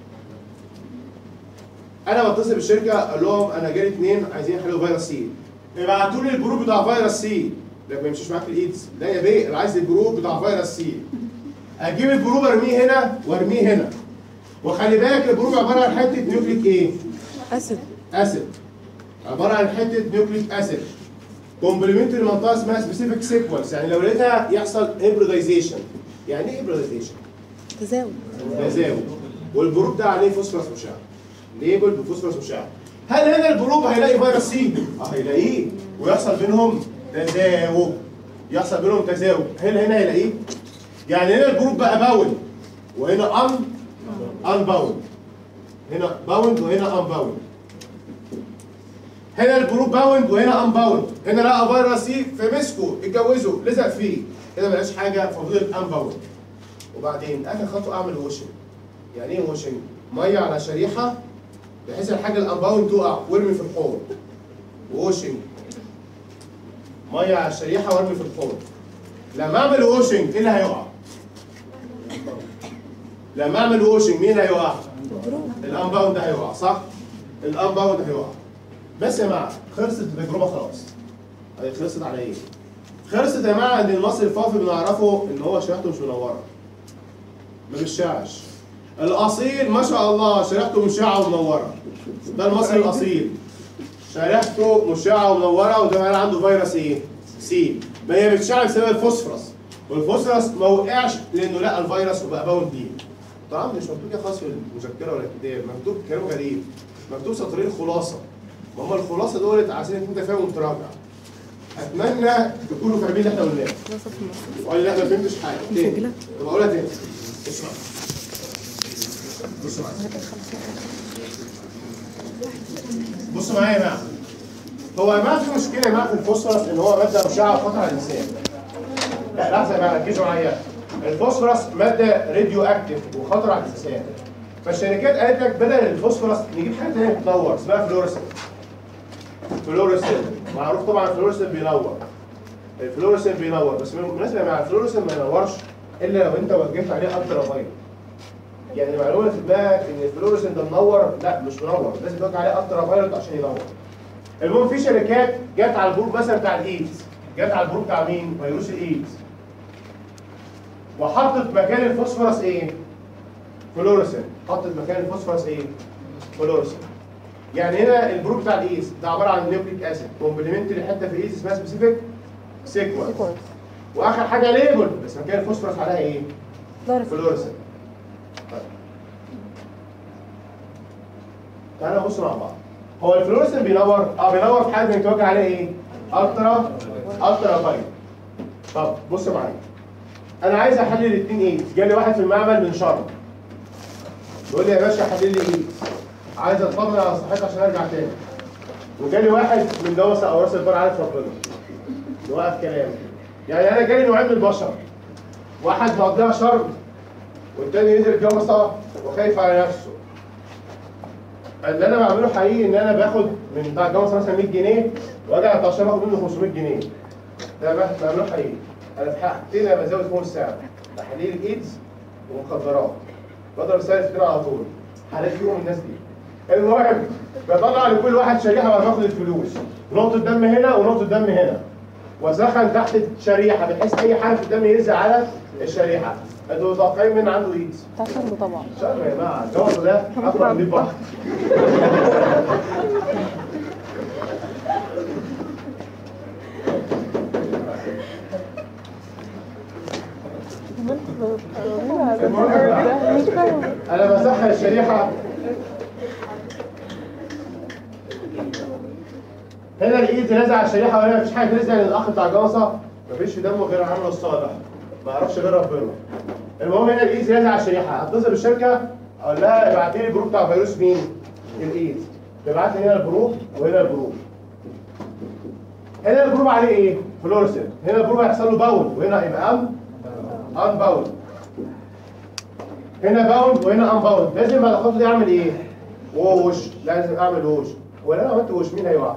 انا بتصل بالشركه اقول لهم انا جالي اثنين عايزين يحلوا فيروس سي ابعتوا لي الجروب بتاع فيروس سي لا ما يمشيش معاك الايدز لا يا بيه انا عايز الجروب بتاع فيروس سي اجيب الجروب ارميه هنا وارميه هنا وخلي بالك الجروب عباره عن حته نيوكليك ايه؟ اسد اسيد عباره عن حته نيوكليك اسيد كومبلمنتري منطقه اسمها سبيسيفيك سيكونس يعني لو لقيتها يحصل هيبريدايزيشن يعني ايه هيبريدايزيشن؟ تزاوج تزاوج والجروب ده عليه فوسفورس مشع ليبل بفوسفورس مشع هل هنا الجروب هيلاقي فيروس سي؟ اه هيلاقيه ويحصل بينهم تزاوج يحصل بينهم تزاوج هل هنا هيلاقيه؟ يعني هنا الجروب بقى باوند وهنا ان ان باوند هنا باوند وهنا ان باوند هنا الجروب باوند وهنا ان باوند هنا لقى فيروس سي فمسكه اتجوزه لزق فيه هنا ملقاش حاجه فضلت ان باوند وبعدين اخر خطوه اعمل ووشنج يعني ايه ووشنج؟ ميه على شريحه بحيث الحاجه الانباوند تقع وارمي في الحوض ووشنج ميه على الشريحه وارمي في الحوض لما اعمل ووشنج ايه اللي هيقع؟ لما اعمل ووشنج مين هيقع؟ الانباوند ده هيقع صح؟ الانباوند هيقع بس يا جماعه خلصت التجربه خلاص هي خلصت على ايه؟ خلصت يا جماعه ان المصري الفافي بنعرفه ان هو شريحته مش منوره ما بيشعش الاصيل ما شاء الله شريحته مشعه ومنوره ده المصري الاصيل شريحته مشعه ومنوره وده معناه عنده فيروس ايه؟ سي ما هي بتشع بسبب الفوسفورس والفوسفورس ما وقعش لانه لقى الفيروس وبقى باوند بيه طبعا مش مكتوب يا خاص في المذكره ولا الكتاب مكتوب كلام غريب مكتوب سطرين خلاصه ما هم الخلاصه دولت عشان انت فاهم ومتراجع اتمنى تكونوا فاهمين اللي احنا قلناه وصف مصر وقال لي لا ما فهمتش حاجه تاني مسجلة؟ طب اقولها تاني اسمع بص معايا بص معايا يا جماعه هو يا جماعه في مشكله يا جماعه في الفوسفورس ان هو ماده مشعه وخطر على الانسان لا لحظه يا جماعه ركزوا معايا الفوسفورس ماده راديو اكتف وخطر على الانسان فالشركات قالت لك بدل الفوسفورس نجيب حاجه ثانيه بتنور اسمها فلورسنت فلورسنت معروف طبعا الفلورسنت بينور الفلورسنت بينور بس بالمناسبه يا جماعه الفلورسنت ما ينورش الا لو انت وجهت عليه الترا فايلوت يعني معلومه في دماغك ان الفلورسنت ده منور لا مش منور لازم توجه عليه الترا فايلوت عشان ينور المهم في شركات جت على الجروب مثلا بتاع الايدز جت على الجروب بتاع مين؟ فيروس الايدز وحطت مكان الفوسفورس ايه؟ فلورسنت حطت مكان الفوسفورس ايه؟ فلورسنت يعني هنا الجروب بتاع الايدز ده عباره عن نيوكليك اسيد كومبلمنتري حته في الايدز اسمها سبيسيفيك سيكونس واخر حاجه ليبل بس مكان الفوسفورس عليها ايه؟ فلورسنت طيب. تعالى نبص مع بعض هو الفلورسنت بينور اه بينور في حاجه بيتوجه عليه ايه؟ الترا الترا فايل طب بص معايا انا عايز احلل الاثنين ايه؟ جالي واحد في المعمل من شرم بيقول لي يا باشا حلل لي ايه؟ عايز اطمن على صحتي عشان ارجع تاني وجالي واحد من دوسه او راس البر عارف ربنا نوقف كلام يعني انا جالي نوعين من البشر واحد مقضيها شرم والتاني نزل جمصة وخايف على نفسه اللي انا بعمله حقيقي ان انا باخد من بتاع الجمصة مثلا 100 جنيه واجي على التعشير باخد منه 500 جنيه ده بقى بعمله حقيقي انا في حاجتين انا بزود فيهم السعر تحليل الايدز ومخدرات بضرب سعر كتير على طول حالات فيهم الناس دي المهم بطلع لكل واحد شريحه بعد ما اخد الفلوس نقطه دم هنا ونقطه دم هنا واسخن تحت الشريحه بحيث اي حاجه في الدم ينزل على الشريحه انتوا متوقعين مين عنده ايدز؟ بتاع شرب طبعا شرم يا جماعه الجوز ده اقرب من البحر انا بسخن الشريحه هنا الايد نازل على الشريحه وهنا مفيش حاجه تنزل لان الاخ بتاع الجوصه مفيش في دمه غير عمله الصالح ما يعرفش غير ربنا المهم هنا الايد نازل على الشريحه اتصل بالشركه اقول لها ابعت لي الجروب بتاع فيروس مين؟ الايد تبعت لي هنا الجروب وهنا الجروب هنا الجروب عليه ايه؟ فلورسنت هنا الجروب هيحصل له باول وهنا هيبقى ام ان باول هنا باوند وهنا ان باوند لازم بعد الخطوه دي اعمل ايه؟ ووش لازم اعمل ووش ولا انا عملت ووش مين هيقع؟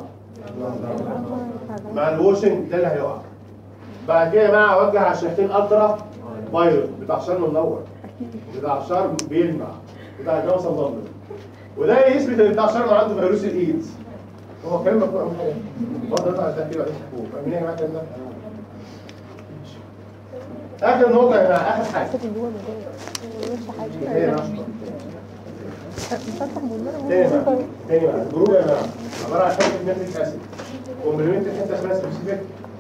مع الووشنج ده اللي هيقع بعد كده يا جماعه اوجه على الشريحتين الترا فايروس بتاع شرم منور بتاع شرم بيلمع بتاع الجوصه مضلم وده يثبت ان بتاع شرم عنده فيروس الايدز هو كلمه مكتوب من حاجه اتفضل اطلع التحليل وبعدين تحكوه فاهمين يا جماعه الكلام ده؟ اخر نقطه يا جماعه اخر حاجه هي نشطه تاني بقى تاني بقى الجروب يا جماعه عباره عن حته نيتريك اسيد كومبلمنت حته اسمها سبيسيفيك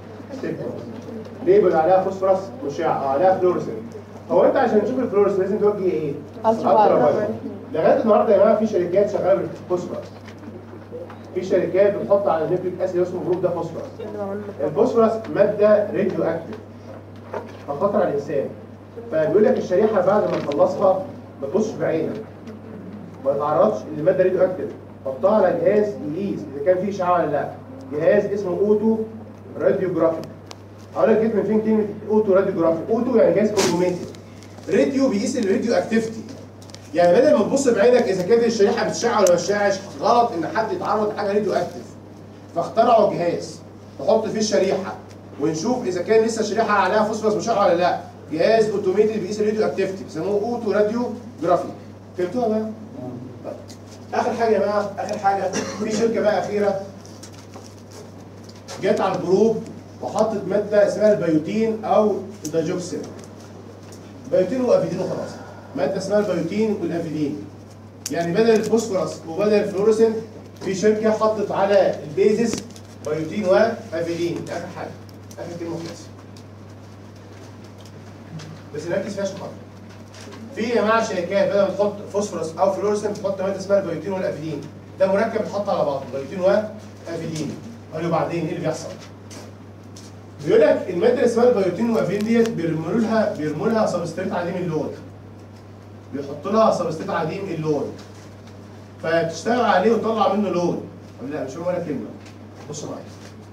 ليبل عليها فوسفورس مشع عليها فلورسنت هو انت عشان تشوف الفلورس لازم توجه ايه؟ ألترا فايولت. فايولت. لغايه النهارده يا جماعه في شركات شغاله بالفوسفورس في شركات بتحط على النيتريك اسيد اسمه جروب ده فوسفورس الفوسفورس ماده راديو اكتف فخطر على الانسان فبيقول لك الشريحه بعد ما تخلصها ما تبصش بعينك ما تتعرضش لماده راديو اكتف حطها على جهاز يقيس اذا كان فيه اشعاع ولا لا جهاز اسمه اوتو راديوجرافيك هقول لك جبت من فين كلمه اوتو راديوجرافيك اوتو يعني جهاز اوتوماتيك راديو بيقيس الراديو اكتيفيتي يعني بدل ما تبص بعينك اذا كانت الشريحه بتشع ولا ما بتشعش غلط ان حد يتعرض لحاجه راديو اكتف فاخترعوا جهاز نحط فيه الشريحه ونشوف اذا كان لسه الشريحه عليها فوسفورس مشع ولا لا جهاز اوتوماتيك بيقيس الراديو اكتيفيتي بيسموه اوتو راديو جرافي فهمتوها بقى؟ طيب. اخر حاجه يا جماعه اخر حاجه في شركه بقى اخيره جت على الجروب وحطت ماده اسمها البيوتين او الدايجوكسين بيوتين وافيدين وخلاص ماده اسمها البيوتين والافيدين يعني بدل الفوسفورس وبدل الفلوريسنت في شركه حطت على البيزس بيوتين وافيدين دي اخر حاجه اخر كلمه خلاص بس نركز فيها عشان خاطر في يا جماعه شركات بدل ما تحط فوسفورس او فلوريسنت تحط ماده اسمها البيوتين والافيدين ده مركب بيتحط على بعض بيوتين وافيدين قالوا بعدين ايه اللي بيحصل؟ بيقول لك الماده اللي اسمها البيوتين والافيدين ديت بيرموا لها بيرموا لها سبستريت عديم اللون بيحط لها سبستريت عديم اللون فتشتغل عليه وتطلع منه لون أقول لا مش فاهم ولا كلمه بص معايا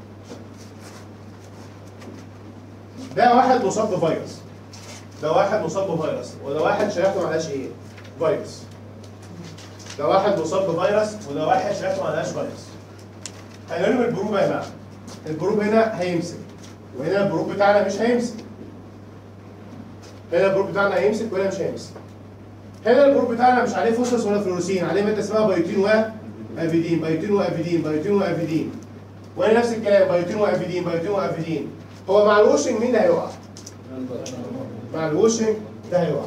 ده واحد مصاب بفيروس ده واحد مصاب بفيروس وده واحد شريحته معلهاش ايه؟ فيروس ده واحد مصاب بفيروس وده واحد شريحته معلهاش فيروس هنرمي البروب يا جماعه البروب هنا هيمسك وهنا البروب بتاعنا مش هيمسك هنا البروب بتاعنا هيمسك وهنا مش هيمسك هنا الجروب بتاعنا مش عليه فوسفورس ولا فلوروسين عليه ماده اسمها بيوتين وافيدين بيوتين وافيدين بيوتين وافيدين وهنا نفس الكلام بيوتين وافيدين بيوتين وافيدين هو مع الوشنج مين اللي هيقع؟ مع الوشنج ده هيقع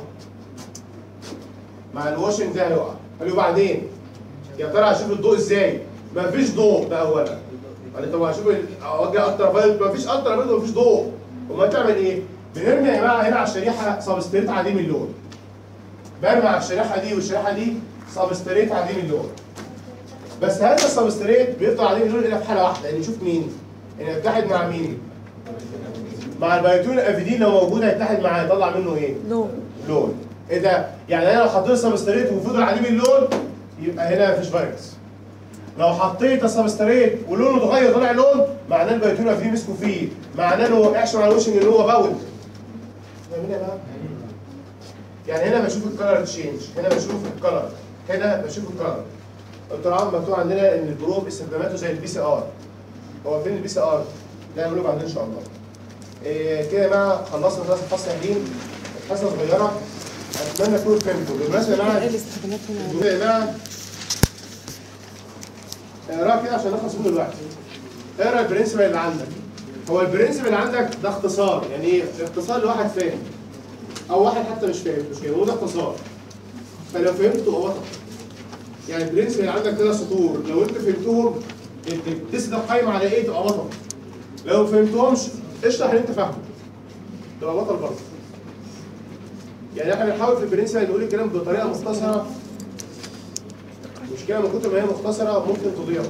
مع الوشنج ده هيقع قال له بعدين يا ترى هشوف الضوء ازاي؟ مفيش ضوء ده اولا قال لي طب هشوف ال- اوجه الترا فايلت مفيش الترا فايلت ومفيش ضوء امال تعمل ايه؟ بنرمي يا جماعه هنا على الشريحه سبستريت عديم اللون برمي على الشريحه دي والشريحه دي سبستريت عديم اللون بس هذا السبستريت بيفضل عديم اللون الا في حاله واحده ان يشوف مين؟ ان يتحد مع مين؟ مع البيوتين الافيدين لو موجود هيتحد معاه يطلع منه ايه؟ نو لون ايه ده؟ يعني انا لو حطيت سبستريت وفضل عديم اللون يبقى هنا مفيش فيروس لو حطيت السبستريت ولونه اتغير طلع لون معناه البيوتين الافيدين مسكوا فيه معناه انه ما وقعش مع الوشنج اللي هو باول فاهمين يا جماعه؟ يعني هنا بشوف الكلر تشينج هنا بشوف الكلر هنا بشوف الكلر طبعا مكتوب عندنا ان البروب استخداماته زي البي سي ار هو فين البي سي ار؟ ده هنقوله بعدين ان شاء الله إيه كده يا جماعه خلصنا خلاص الفصل قاعدين الحصه صغيره اتمنى تكونوا فهمتوا بالمناسبه يا جماعه ايه الاستخدامات هنا الجزء يا جماعه اقرا كده عشان نخلص منه دلوقتي اقرا البرنسبل اللي عندك هو البرنسبل اللي عندك ده اختصار يعني ايه اختصار لواحد فاهم او واحد حتى مش فاهم مش فاهم هو ده اختصار فلو فهمت تبقى بطل يعني البرنسبل اللي عندك كده سطور لو انت فهمتهم التست ده قايم على ايه تبقى بطل لو ما فهمتهمش اشرح اللي انت فاهمه تبقى بطل برضه يعني احنا بنحاول في البرنسبل نقول الكلام بطريقه مختصره المشكله من كتر ما هي مختصره ممكن تضيع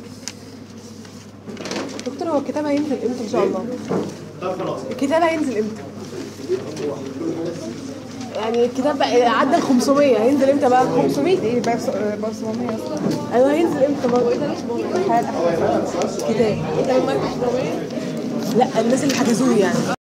دكتور هو الكتاب هينزل امتى ان شاء الله؟ طب خلاص الكتاب هينزل امتى؟ يعني الكتاب بقى عدى ال 500 هينزل امتى بقى؟ 500 ايه بقى 700 اصلا ايوه هينزل امتى برضه؟ هو يا جماعه السؤال سؤال كتاب لا الناس اللي حجزوه يعني